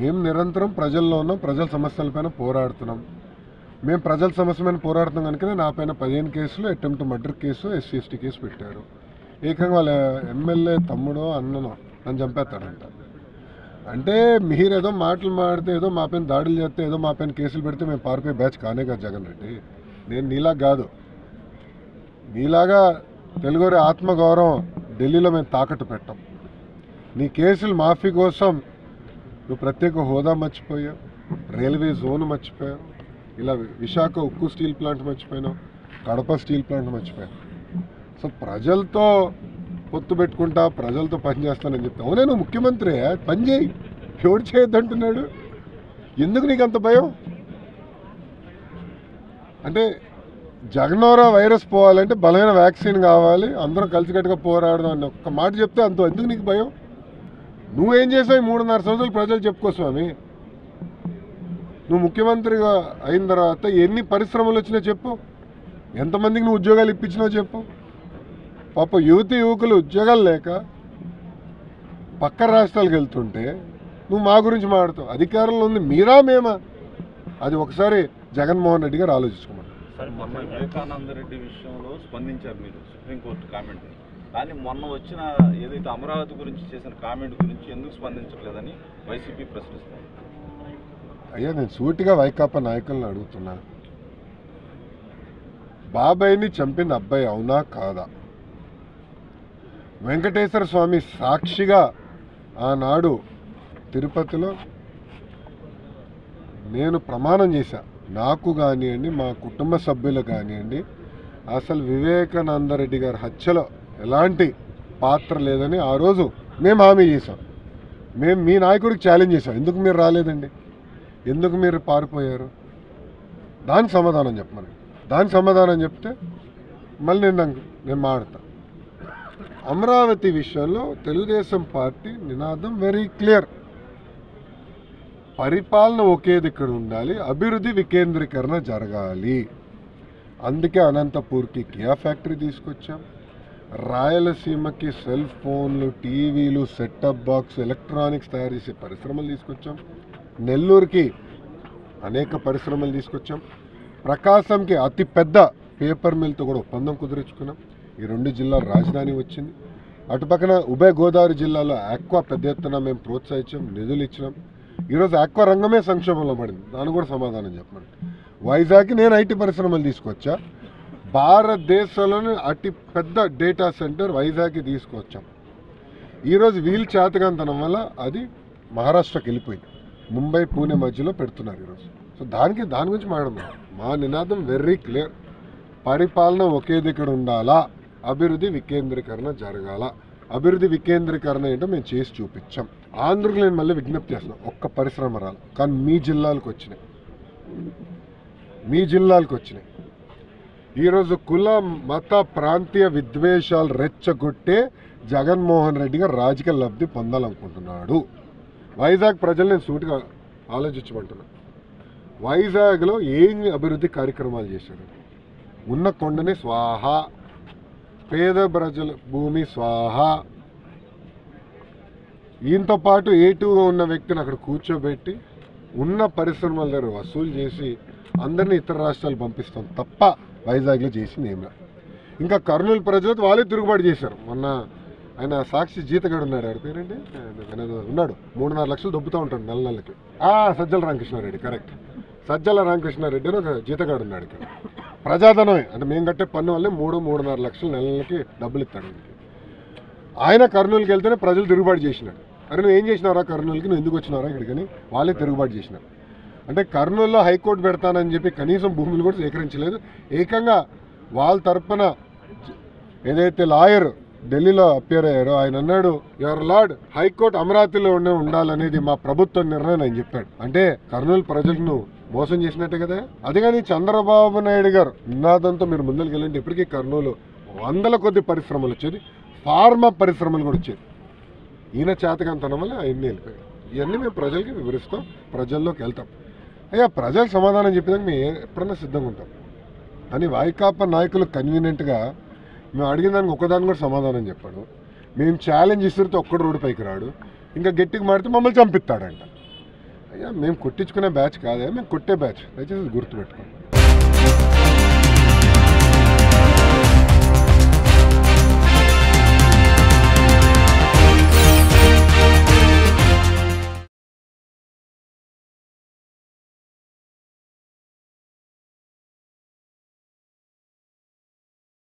మేము నిరంతరం ప్రజల్లో ఉన్నాం ప్రజల సమస్యలపైన పోరాడుతున్నాం మేము ప్రజల సమస్య మీద పోరాడుతున్నాం కనుక నా పైన పదిహేను కేసులు attempt murder case SC ST case పెట్టారు ఏకంగా వాళ్ళ ఎమ్మెల్యే తమ్ముడో అన్ననో నన్ను చంపేస్తాడంట అంటే మీరేదో మాటలు మాడితే ఏదో మా పైన దాడులు చేస్తే ఏదో మా పైన కేసులు పెడితే మేము పారిపోయే బ్యాచ్ కానే కాదు జగన్ రెడ్డి నేను నీలా కాదు నీలాగా తెలుగువారి ఆత్మగౌరవం ఢిల్లీలో మేము తాకట్టు పెట్టాం నీ కేసులు మాఫీ కోసం నువ్వు ప్రత్యేక హోదా మర్చిపోయావు రైల్వే జోన్ మర్చిపోయావు ఇలా విశాఖ ఉక్కు స్టీల్ ప్లాంట్ మర్చిపోయినావు కడప స్టీల్ ప్లాంట్ మర్చిపోయావు సో ప్రజలతో పొత్తు పెట్టుకుంటా ప్రజలతో పని చేస్తానని చెప్తా అవునే నువ్వు ముఖ్యమంత్రి పని చేయి ఎవడు చేయొద్దంటున్నాడు ఎందుకు నీకు అంత భయం అంటే జగనోరా వైరస్ పోవాలంటే బలమైన వ్యాక్సిన్ కావాలి అందరం కలిసికట్టుగా పోరాడదాం అని ఒక్క మాట చెప్తే అంత ఎందుకు నీకు భయం నువ్వేం చేసావు ఈ మూడున్నర సంవత్సరాలు ప్రజలు చెప్పుకో స్వామి నువ్వు ముఖ్యమంత్రిగా అయిన తర్వాత ఎన్ని పరిశ్రమలు వచ్చినా చెప్పు ఎంతమందికి నువ్వు ఉద్యోగాలు ఇప్పించినావు చెప్పు పాప యువతి యువకులు ఉద్యోగాలు లేక పక్క రాష్ట్రాలకు వెళ్తుంటే నువ్వు మా గురించి మాట్లాడుతావు అధికారంలో ఉంది మీరా మేమా అది ఒకసారి జగన్మోహన్ రెడ్డి గారు ఆలోచించుకోమని సార్ మొన్న వివేకానంద రెడ్డి విషయంలో స్పందించారు మీరు సుప్రీంకోర్టు కామెంట్ కానీ మొన్న వచ్చిన ఏదైతే అమరావతి గురించి చేసిన కామెంట్ గురించి ఎందుకు స్పందించట్లేదని వైసీపీ ప్రశ్నిస్తారు అయ్యా నేను సూటిగా వైకాపా నాయకులను అడుగుతున్నా బాబాయ్ని చంపింది అబ్బాయి అవునా కాదా వెంకటేశ్వర స్వామి సాక్షిగా ఆనాడు తిరుపతిలో నేను ప్రమాణం చేశా నాకు కానివ్వండి మా కుటుంబ సభ్యులు కానివ్వండి అసలు వివేకానంద రెడ్డి గారి హత్యలో ఎలాంటి పాత్ర లేదని ఆ రోజు మేము హామీ చేశాం మేము మీ నాయకుడికి ఛాలెంజ్ చేశాం ఎందుకు మీరు రాలేదండి ఎందుకు మీరు పారిపోయారు దానికి సమాధానం చెప్పమని దానికి సమాధానం చెప్తే మళ్ళీ నేను నాకు- నేను మాడతా అమరావతి విషయంలో తెలుగుదేశం పార్టీ నినాదం వెరీ క్లియర్ పరిపాలన ఒకే దగ్గర ఉండాలి అభివృద్ధి వికేంద్రీకరణ జరగాలి అందుకే అనంతపూర్కి కియా ఫ్యాక్టరీ తీసుకొచ్చాం రాయలసీమకి సెల్ ఫోన్లు టీవీలు సెటప్ బాక్స్ ఎలక్ట్రానిక్స్ తయారు చేసే పరిశ్రమలు తీసుకొచ్చాం నెల్లూరుకి అనేక పరిశ్రమలు తీసుకొచ్చాం ప్రకాశంకి అతి పెద్ద పేపర్ మిల్తో కూడా ఒప్పందం కుదుర్చుకున్నాం ఈ రెండు జిల్లాల రాజధాని వచ్చింది అటుపక్కన ఉభయ గోదావరి జిల్లాలో ఆక్వా పెద్ద ఎత్తున మేము ప్రోత్సహించాం నిధులు ఇచ్చినాం ఈరోజు ఆక్వా రంగమే సంక్షోభంలో పడింది దాని కూడా సమాధానం చెప్పండి వైజాగ్కి నేను ఐటీ పరిశ్రమలు తీసుకొచ్చా భారతదేశంలోనే అతి పెద్ద డేటా సెంటర్ వైజాగ్కి తీసుకొచ్చాం ఈరోజు వీల్ చేతకంతనం వల్ల అది మహారాష్ట్రకి వెళ్ళిపోయింది ముంబై పూణే మధ్యలో పెడుతున్నారు ఈరోజు సో దానికి దాని గురించి మాట్లాడము మా నినాదం వెరీ క్లియర్ పరిపాలన ఒకే దగ్గర ఉండాలా అభివృద్ధి వికేంద్రీకరణ జరగాల అభివృద్ధి వికేంద్రీకరణ ఏంటో మేము చేసి చూపించాం ఆంధ్రకు నేను మళ్ళీ విజ్ఞప్తి చేస్తున్నాను ఒక్క పరిశ్రమ రాలి కానీ మీ జిల్లాలకు వచ్చినాయి మీ జిల్లాలకు వచ్చినాయి ఈరోజు కుల మత ప్రాంతీయ విద్వేషాలు రెచ్చగొట్టే జగన్మోహన్ రెడ్డి గారు రాజకీయ లబ్ధి పొందాలనుకుంటున్నాడు వైజాగ్ ప్రజలు నేను సూటిగా ఆలోచించమంటున్నా వైజాగ్లో ఏం అభివృద్ధి కార్యక్రమాలు చేశాడు ఉన్న కొండని స్వాహ పేద ప్రజల భూమి స్వాహ ఈయనతో పాటు ఏటుగా ఉన్న వ్యక్తిని అక్కడ కూర్చోబెట్టి ఉన్న పరిశ్రమల దగ్గర వసూలు చేసి అందరినీ ఇతర రాష్ట్రాలు పంపిస్తాం తప్ప వైజాగ్లో చేసింది ఏమి లేదు. ఇంకా కర్నూలు ప్రజలతో వాళ్ళే తిరుగుబాటు చేశారు మొన్న ఆయన సాక్షి జీతగాడు ఉన్నాడు ఆడ పేరేంటి ఆయన ఏదో ఉన్నాడు మూడున్నర లక్షలు దొబ్బుతూ ఉంటాడు నెల నెలకి ఆ, సజ్జల రామకృష్ణారెడ్డి కరెక్ట్ సజ్జల రామకృష్ణారెడ్డి అని ఒక జీతగాడు ఉన్నాడు ఇక్కడ ప్రజాధనమే అంటే మేము కట్టే పన్ను వల్లే మూడు మూడున్నర లక్షలు నెల నెలకి డబ్బులు ఇస్తాడు ఈయనకి. ఆయన కర్నూలుకి వెళ్తేనే ప్రజలు తిరుగుబాటు చేసినాడు అరే నువ్వు ఏం చేసినారా కర్నూలుకి నువ్వు ఎందుకు వచ్చినారా ఇక్కడికని వాళ్ళే తిరుగుబాటు చేసినారు అంటే కర్నూలులో హైకోర్టు పెడతానని చెప్పి కనీసం భూములు కూడా సేకరించలేదు ఏకంగా వాళ్ళ తరపున జ- ఏదైతే లాయర్ ఢిల్లీలో అప్పేర్ అయ్యారో ఆయన అన్నాడు యువర్ లార్డ్ హైకోర్టు అమరావతిలో ఉండే ఉండాలనేది మా ప్రభుత్వ నిర్ణయం ఆయన చెప్పాడు అంటే కర్నూలు ప్రజలను మోసం చేసినట్టే కదా అదే కానీ చంద్రబాబు నాయుడు గారు నినాదంతో మీరు ముందరికి వెళ్ళండి ఇప్పటికీ కర్నూలు వందల కొద్ది పరిశ్రమలు వచ్చేది ఫార్మా పరిశ్రమలు కూడా వచ్చేది ఈయన చేతకంతనం వల్ల అవన్నీ వెళ్ళిపోయాయి ఇవన్నీ మేము ప్రజలకి వివరిస్తాం ప్రజల్లోకి వెళ్తాం అయ్యా ప్రజలకు సమాధానం చెప్పేదానికి మేము ఎప్పుడన్నా సిద్ధంగా ఉంటాం అని వైకాపా నాయకులు కన్వీనియంట్గా మేము అడిగిన దానికి ఒకదాని కూడా సమాధానం చెప్పాడు మేము ఛాలెంజ్ ఇస్తే ఒక్కడు రోడ్డు పైకి రాడు ఇంకా గట్టిగా మాడితే మమ్మల్ని చంపిస్తాడంట అయ్యా మేము కొట్టించుకునే బ్యాచ్ కాదే మేము కొట్టే బ్యాచ్ దయచేసి గుర్తుపెట్టుకోండి